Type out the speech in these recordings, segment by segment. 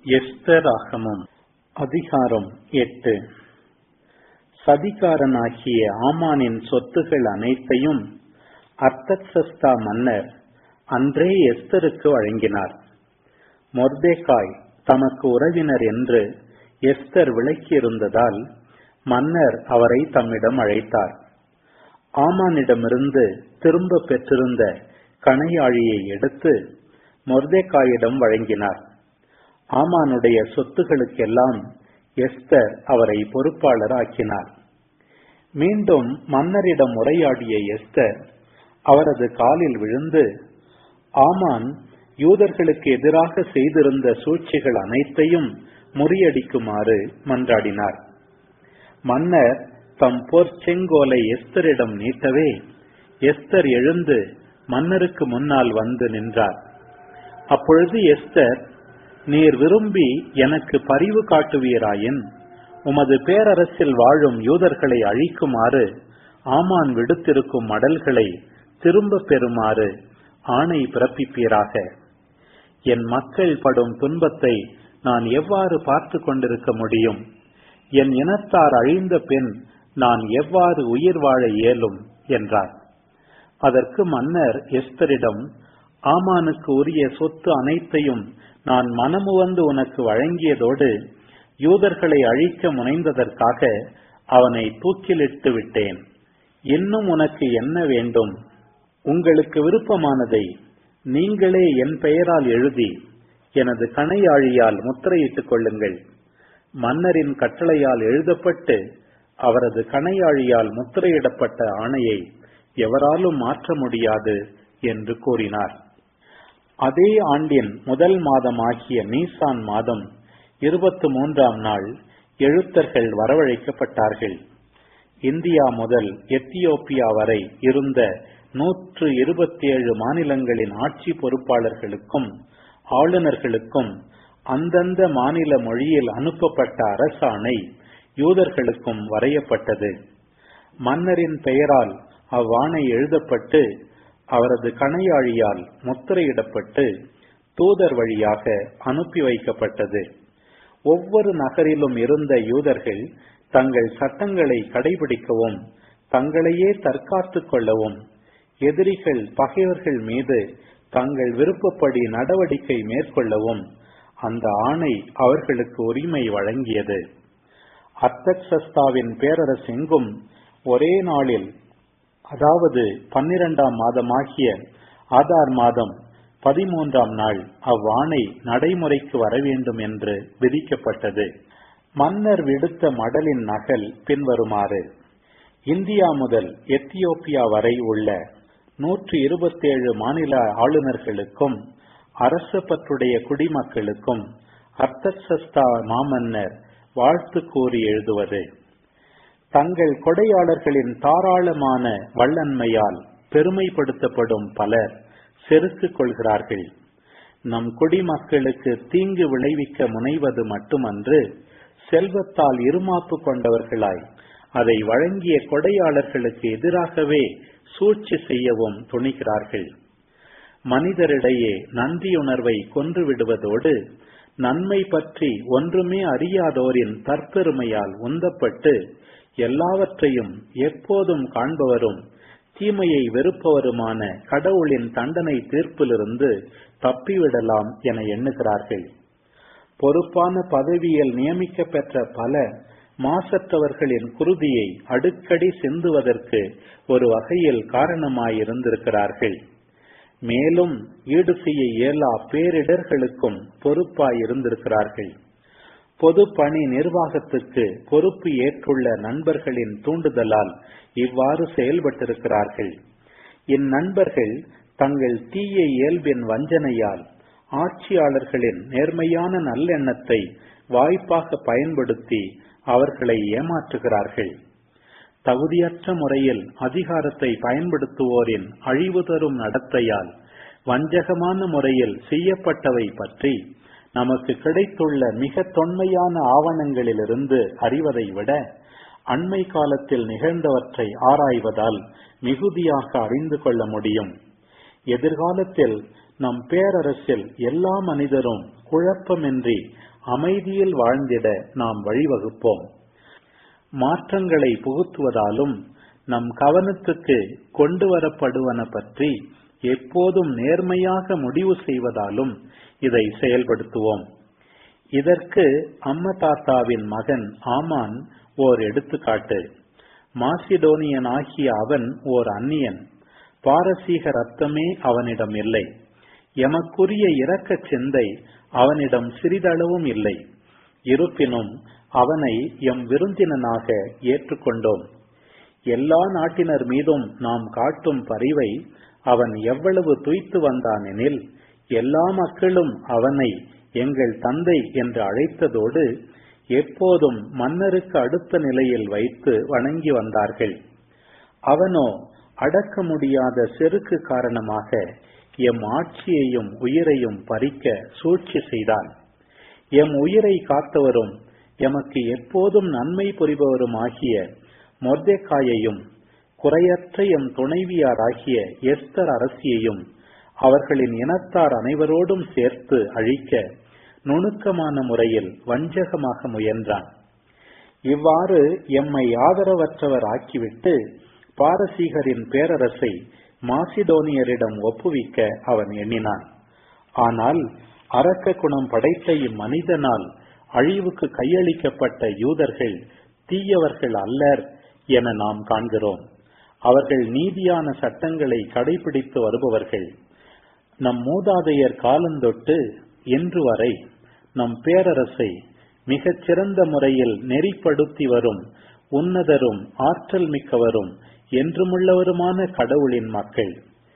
எஸ்தராகமம் அதிகாரம் எட்டு சதிகாரனாகிய ஆமானின் சொத்துகள் அனைத்தையும் அர்த்தசஸ்தா மன்னர் அன்றே எஸ்தருக்கு வழங்கினார் மொர்தேகாய் தமக்கு உறவினர் என்று எஸ்தர் விளக்கியிருந்ததால் மன்னர் அவரை தம்மிடம் அழைத்தார் ஆமானிடமிருந்து திரும்ப பெற்றிருந்த கணையாழியை எடுத்து மொர்தேகாயிடம் வழங்கினார் ஆமானுடைய சொத்துகளுக்கெல்லாம் எஸ்தர் அவரை பொறுப்பாளர் ஆக்கினார் மீண்டும் மன்னரிடம் உரையாடிய எஸ்தர் அவரது காலில் விழுந்து ஆமான் யூதர்களுக்கு எதிராக செய்திருந்த சூழ்ச்சிகள் அனைத்தையும் முறியடிக்குமாறு மன்றாடினார் மன்னர் தம் பொற்செங்கோலை எஸ்தரிடம் நீட்டவே எஸ்தர் எழுந்து மன்னருக்கு முன்னால் வந்து நின்றார் அப்பொழுது எஸ்தர் நீர் விரும்பி எனக்கு பரிவு காட்டுவீராயின் உமது பேரரசில் வாழும் யூதர்களை அழிக்குமாறு ஆமான் விடுத்திருக்கும் மடல்களை திரும்ப பெறுமாறு ஆணை பிறப்பிப்பீராக என் மக்கள் படும் துன்பத்தை நான் எவ்வாறு பார்த்து கொண்டிருக்க முடியும் என் இனத்தார் அழிந்த பின் நான் எவ்வாறு உயிர் வாழ இயலும் என்றார் அதற்கு மன்னர் எஸ்தரிடம் ஆமானுக்கு உரிய சொத்து அனைத்தையும் நான் மனமுவந்து உனக்கு வழங்கியதோடு யூதர்களை அழிக்க முனைந்ததற்காக அவனை தூக்கிலிட்டு விட்டேன் இன்னும் உனக்கு என்ன வேண்டும் உங்களுக்கு விருப்பமானதை நீங்களே என் பெயரால் எழுதி எனது கணையாழியால் முத்திரையிட்டுக் கொள்ளுங்கள் மன்னரின் கட்டளையால் எழுதப்பட்டு அவரது கணையாழியால் முத்திரையிடப்பட்ட ஆணையை எவராலும் மாற்ற முடியாது என்று கூறினார் அதே ஆண்டின் முதல் மாதமாகிய நீசான் மாதம் இருபத்தி மூன்றாம் நாள் எழுத்தர்கள் வரவழைக்கப்பட்டார்கள் இந்தியா முதல் எத்தியோப்பியா வரை இருந்த நூற்று இருபத்தி ஏழு மாநிலங்களின் ஆட்சி பொறுப்பாளர்களுக்கும் ஆளுநர்களுக்கும் அந்தந்த மாநில மொழியில் அனுப்பப்பட்ட அரசாணை யூதர்களுக்கும் வரையப்பட்டது மன்னரின் பெயரால் அவ்வாணை எழுதப்பட்டு அவரது கணையாழியால் முத்திரையிடப்பட்டு தூதர் வழியாக அனுப்பி வைக்கப்பட்டது ஒவ்வொரு நகரிலும் இருந்த யூதர்கள் தங்கள் சட்டங்களை கடைபிடிக்கவும் தங்களையே தற்காத்துக் கொள்ளவும் எதிரிகள் பகைவர்கள் மீது தங்கள் விருப்பப்படி நடவடிக்கை மேற்கொள்ளவும் அந்த ஆணை அவர்களுக்கு உரிமை வழங்கியது அர்த்தக்சஸ்தாவின் பேரரசெங்கும் ஒரே நாளில் அதாவது பன்னிரண்டாம் மாதமாகிய ஆதார் மாதம் பதிமூன்றாம் நாள் அவ்வாணை நடைமுறைக்கு வர வேண்டும் என்று விதிக்கப்பட்டது மன்னர் விடுத்த மடலின் நகல் பின்வருமாறு இந்தியா முதல் எத்தியோப்பியா வரை உள்ள நூற்று இருபத்தேழு மாநில ஆளுநர்களுக்கும் அரச பற்றுடைய குடிமக்களுக்கும் அர்த்தசஸ்தா மாமன்னர் வாழ்த்து கூறி எழுதுவது தங்கள் கொடையாளர்களின் தாராளமான வல்லன்மையால் பெருமைப்படுத்தப்படும் பலர் செருக்குக் கொள்கிறார்கள் நம் குடிமக்களுக்கு தீங்கு விளைவிக்க முனைவது மட்டுமன்று செல்வத்தால் இருமாப்பு கொண்டவர்களாய் அதை வழங்கிய கொடையாளர்களுக்கு எதிராகவே சூழ்ச்சி செய்யவும் துணிகிறார்கள் மனிதரிடையே நன்றியுணர்வை கொன்று விடுவதோடு நன்மை பற்றி ஒன்றுமே அறியாதோரின் தற்பெருமையால் உந்தப்பட்டு எல்லாவற்றையும் எப்போதும் காண்பவரும் தீமையை வெறுப்பவருமான கடவுளின் தண்டனை தீர்ப்பிலிருந்து தப்பிவிடலாம் என எண்ணுகிறார்கள் பொறுப்பான பதவியில் நியமிக்க பெற்ற பல மாசற்றவர்களின் குருதியை அடுக்கடி சிந்துவதற்கு ஒரு வகையில் காரணமாயிருந்திருக்கிறார்கள் மேலும் ஈடு செய்ய இயலா பேரிடர்களுக்கும் பொறுப்பாயிருந்திருக்கிறார்கள் பொது பணி நிர்வாகத்துக்கு பொறுப்பு ஏற்றுள்ள நண்பர்களின் தூண்டுதலால் இவ்வாறு செயல்பட்டிருக்கிறார்கள் இந்நண்பர்கள் தங்கள் தீய இயல்பின் வஞ்சனையால் ஆட்சியாளர்களின் நேர்மையான நல்லெண்ணத்தை வாய்ப்பாக பயன்படுத்தி அவர்களை ஏமாற்றுகிறார்கள் தகுதியற்ற முறையில் அதிகாரத்தை பயன்படுத்துவோரின் அழிவு தரும் நடத்தையால் வஞ்சகமான முறையில் செய்யப்பட்டவை பற்றி நமக்கு கிடைத்துள்ள மிக தொன்மையான ஆவணங்களிலிருந்து அறிவதை விட அண்மை காலத்தில் நிகழ்ந்தவற்றை ஆராய்வதால் மிகுதியாக அறிந்து கொள்ள முடியும் எதிர்காலத்தில் நம் பேரரசில் எல்லா மனிதரும் குழப்பமின்றி அமைதியில் வாழ்ந்திட நாம் வழிவகுப்போம் மாற்றங்களை புகுத்துவதாலும் நம் கவனத்துக்கு கொண்டு வரப்படுவன பற்றி எப்போதும் நேர்மையாக முடிவு செய்வதாலும் இதை செயல்படுத்துவோம் இதற்கு அம்மதாத்தாவின் மகன் ஆமான் ஓர் எடுத்துக்காட்டு மாசிடோனியன் ஆகிய அவன் ஓர் அந்நியன் பாரசீக ரத்தமே அவனிடம் இல்லை எமக்குரிய இரக்க சிந்தை அவனிடம் சிறிதளவும் இல்லை இருப்பினும் அவனை எம் விருந்தினனாக ஏற்றுக்கொண்டோம் எல்லா நாட்டினர் மீதும் நாம் காட்டும் பரிவை அவன் எவ்வளவு துய்த்து வந்தானெனில் எல்லா மக்களும் அவனை எங்கள் தந்தை என்று அழைத்ததோடு எப்போதும் மன்னருக்கு அடுத்த நிலையில் வைத்து வணங்கி வந்தார்கள் அவனோ அடக்க முடியாத செருக்கு காரணமாக எம் ஆட்சியையும் உயிரையும் பறிக்க சூழ்ச்சி செய்தான் எம் உயிரை காத்தவரும் எமக்கு எப்போதும் நன்மை புரிபவரும் ஆகிய மொர்தெக்காயையும் குறையற்ற எம் துணைவியாராகிய எஸ்தர் அரசியையும் அவர்களின் இனத்தார் அனைவரோடும் சேர்த்து அழிக்க நுணுக்கமான முறையில் வஞ்சகமாக முயன்றான் இவ்வாறு எம்மை ஆதரவற்றவர் ஆக்கிவிட்டு பாரசீகரின் பேரரசை மாசிடோனியரிடம் ஒப்புவிக்க அவன் எண்ணினான் ஆனால் அரக்க குணம் படைத்த இம்மனிதனால் அழிவுக்கு கையளிக்கப்பட்ட யூதர்கள் தீயவர்கள் அல்லர் என நாம் காண்கிறோம் அவர்கள் நீதியான சட்டங்களை கடைபிடித்து வருபவர்கள் நம் மூதாதையர் காலந்தொட்டு இன்று வரை நம் பேரரசை மிகச் சிறந்த முறையில் நெறிப்படுத்தி வரும் உன்னதரும் ஆற்றல் மிக்கவரும் என்றுமுள்ளவருமான கடவுளின் மக்கள்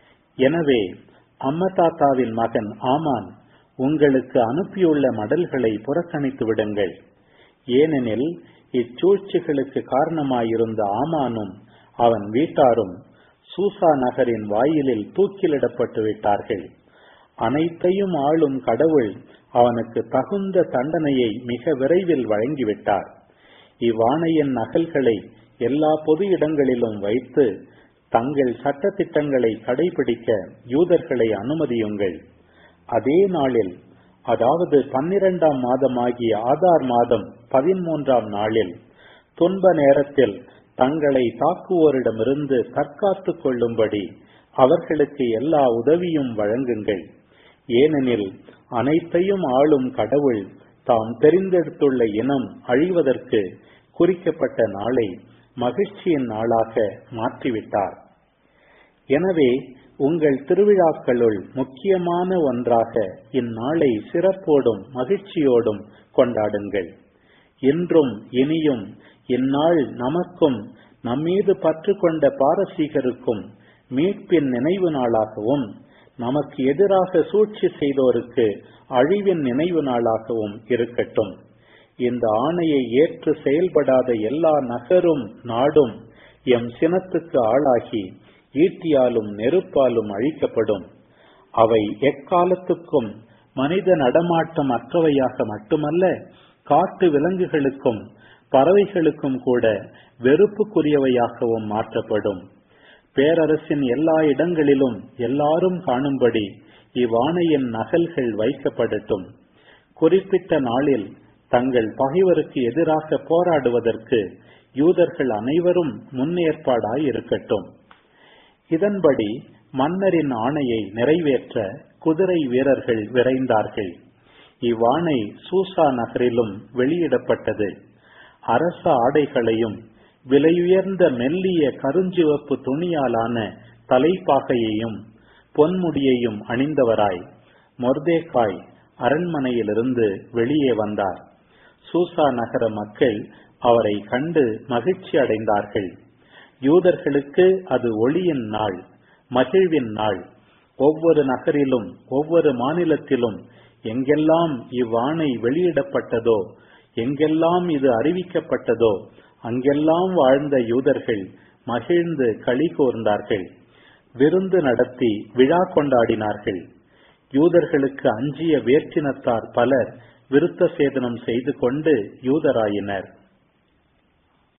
எனவே அம்மதாத்தாவின் மகன் ஆமான் உங்களுக்கு அனுப்பியுள்ள மடல்களை புறக்கணித்து விடுங்கள் ஏனெனில் இச்சூழ்ச்சிகளுக்கு காரணமாயிருந்த ஆமானும் அவன் வீட்டாரும் சூசா நகரின் வாயிலில் தூக்கிலிடப்பட்டு விட்டார்கள் அனைத்தையும் ஆளும் கடவுள் அவனுக்கு தகுந்த தண்டனையை மிக விரைவில் வழங்கிவிட்டார் இவ்வாணையின் நகல்களை எல்லா பொது இடங்களிலும் வைத்து தங்கள் சட்டத்திட்டங்களை கடைபிடிக்க யூதர்களை அனுமதியுங்கள் அதே நாளில் அதாவது பன்னிரண்டாம் மாதமாகிய ஆதார் மாதம் பதிமூன்றாம் நாளில் துன்ப நேரத்தில் தங்களை தாக்குவோரிடமிருந்து தற்காத்துக் கொள்ளும்படி அவர்களுக்கு எல்லா உதவியும் வழங்குங்கள் ஏனெனில் அனைத்தையும் ஆளும் கடவுள் தாம் தெரிந்தெடுத்துள்ள இனம் அழிவதற்கு குறிக்கப்பட்ட நாளை மகிழ்ச்சியின் நாளாக மாற்றிவிட்டார் எனவே உங்கள் திருவிழாக்களுள் முக்கியமான ஒன்றாக இந்நாளை சிறப்போடும் மகிழ்ச்சியோடும் கொண்டாடுங்கள் இன்றும் இனியும் இந்நாள் நமக்கும் நம்மீது பற்று கொண்ட பாரசீகருக்கும் மீட்பின் நினைவு நாளாகவும் நமக்கு எதிராக சூழ்ச்சி செய்தோருக்கு அழிவின் நினைவு நாளாகவும் இருக்கட்டும் இந்த ஆணையை ஏற்று செயல்படாத எல்லா நகரும் நாடும் எம் சினத்துக்கு ஆளாகி ஈட்டியாலும் நெருப்பாலும் அழிக்கப்படும் அவை எக்காலத்துக்கும் மனித நடமாட்டம் அற்றவையாக மட்டுமல்ல காட்டு விலங்குகளுக்கும் பறவைகளுக்கும் கூட வெறுப்புக்குரியவையாகவும் மாற்றப்படும் பேரரசின் எல்லா இடங்களிலும் எல்லாரும் காணும்படி இவ்வாணையின் நகல்கள் வைக்கப்படட்டும் குறிப்பிட்ட நாளில் தங்கள் பகைவருக்கு எதிராக போராடுவதற்கு யூதர்கள் அனைவரும் முன்னேற்பாடாய் இருக்கட்டும் இதன்படி மன்னரின் ஆணையை நிறைவேற்ற குதிரை வீரர்கள் விரைந்தார்கள் இவ்வாணை சூசா நகரிலும் வெளியிடப்பட்டது அரச ஆடைகளையும் விலையுயர்ந்த மெல்லிய கருஞ்சிவப்பு துணியாலான தலைப்பாகையையும் பொன்முடியையும் அணிந்தவராய் மொர்தேகாய் அரண்மனையிலிருந்து வெளியே வந்தார் சூசா நகர மக்கள் அவரை கண்டு மகிழ்ச்சி அடைந்தார்கள் யூதர்களுக்கு அது ஒளியின் நாள் மகிழ்வின் நாள் ஒவ்வொரு நகரிலும் ஒவ்வொரு மாநிலத்திலும் எங்கெல்லாம் இவ்வாணை வெளியிடப்பட்டதோ எங்கெல்லாம் இது அறிவிக்கப்பட்டதோ அங்கெல்லாம் வாழ்ந்த யூதர்கள் மகிழ்ந்து களி கூர்ந்தார்கள் விருந்து நடத்தி விழா கொண்டாடினார்கள் யூதர்களுக்கு அஞ்சிய வேற்றினத்தார் பலர் விருத்த சேதனம் செய்து கொண்டு யூதராயினர்